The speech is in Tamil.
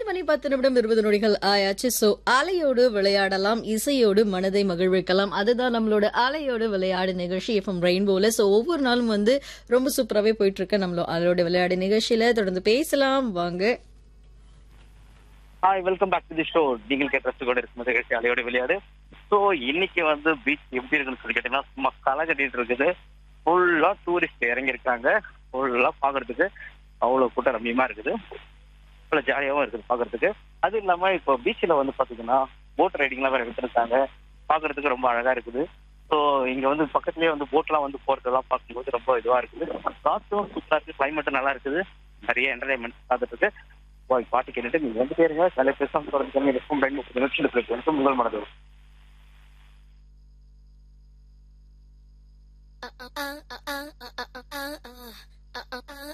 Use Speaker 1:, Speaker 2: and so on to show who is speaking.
Speaker 1: மணி பத்து நிமிடம் இருபது நொடிகள் ஆயாச்சு சோ அலையோடு விளையாடலாம் இசையோடு மனதை மகிழ்விக்கலாம் அதுதான் நம்மளோட அலையோடு விளையாடு நிகழ்ச்சி எஃப்எம் ரெயின்போல சோ ஒவ்வொரு நாளும் வந்து ரொம்ப சூப்பராகவே போயிட்டு இருக்கு நம்மளோட அலையோடு விளையாடு நிகழ்ச்சியில தொடர்ந்து பேசலாம் வாங்க
Speaker 2: hi welcome back to the show நீங்கள் கேட்ட கூட இருக்கும் நிகழ்ச்சி அலையோட விளையாடு ஸோ இன்னைக்கு வந்து பீச் எப்படி இருக்குன்னு சொல்லி கேட்டீங்கன்னா சும்மா களை கட்டிட்டு இருக்குது ஃபுல்லா டூரிஸ்ட் இறங்கியிருக்காங்க ஃபுல்லா பாக்குறதுக்கு அவ்வளவு கூட்டம் ரம்மியமா இருக்குது அவ்வளவு ஜாலியாவும் இருக்குது பாக்குறதுக்கு அது இல்லாம இப்போ பீச்சில் வந்து பாத்தீங்கன்னா போட் ரைடிங்லாம் வேற எடுத்திருக்காங்க பாக்குறதுக்கு ரொம்ப அழகா இருக்குது ஸோ இங்க வந்து பக்கத்துலயே வந்து போட்லாம் வந்து போறதெல்லாம் பார்க்கும்போது ரொம்ப இதுவா இருக்குது காத்தும் சூப்பரா இருக்கு கிளைமேட்டும் நல்லா இருக்குது நிறைய என்டர்டைன்மெண்ட் பார்த்துட்டு இருக்கு போய் பாட்டு கேட்டுட்டு நீங்க வந்துட்டே இருங்க சில பேசாம தொடர்ந்து கம்மி இருக்கும் ரெண்டு முப்பது நிமிஷத்துக்கு முதல் மனது
Speaker 3: uh, uh, uh, uh, uh, uh, uh, uh, uh, uh, uh.